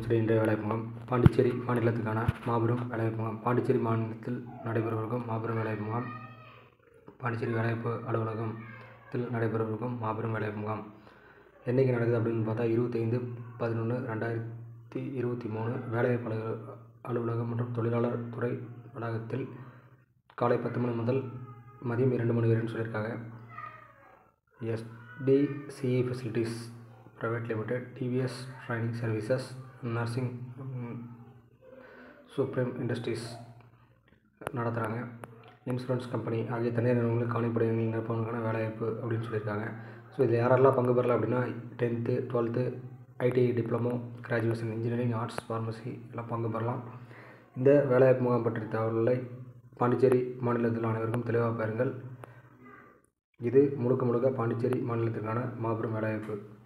today இன்றைய வேலைவாய்ப்பு முகாம் பாண்டிச்சேரி மாநிலத்துக்கான மாபெரும் வேலைவாய்ப்பு முகாம் பாண்டிச்சேரி மாநிலத்தில் நடைபெறவிருக்கும் மாபெரும் வேலைவாய்ப்பு முகாம் பாண்டிச்சேரி வேலைவாய்ப்பு அலுவலகத்தில் நடைபெறவிருக்கும் மாபெரும் வேலைவாய்ப்பு முகாம் என்றைக்கு நடக்குது அப்படின்னு பார்த்தா இருபத்தைந்து பதினொன்று ரெண்டாயிரத்தி இருபத்தி மூணு வேலைவாய்ப்பு அலுவல அலுவலகம் மற்றும் தொழிலாளர் துறை வளாகத்தில் காலை பத்து மணி முதல் மதியம் இரண்டு மணி வரைன்னு சொல்லியிருக்காங்க STCE facilities private limited TVS training services nursing supreme industries நடத்துகிறாங்க இன்சூரன்ஸ் கம்பெனி ஆகிய தனியார் நிறுவனங்களுக்கு காணிப்படையில் நிரப்புவதற்கான வேலைவாய்ப்பு அப்படின்னு சொல்லியிருக்காங்க ஸோ இதில் யாரெல்லாம் பங்கு பெறலாம் அப்படின்னா tenth twelfth ITI diploma graduation engineering arts pharmacy எல்லாம் பங்கு பெறலாம் இந்த வேலைவாய்ப்பு முகாம் பற்றிய தகவல்களை பாண்டிச்சேரி மாநிலத்தில் அனைவருக்கும் தெளிவாக பாருங்கள் இது முழுக்க முழுக்க பாண்டிச்சேரி மாநிலத்திற்கான மாபெரும் வேலைவாய்ப்பு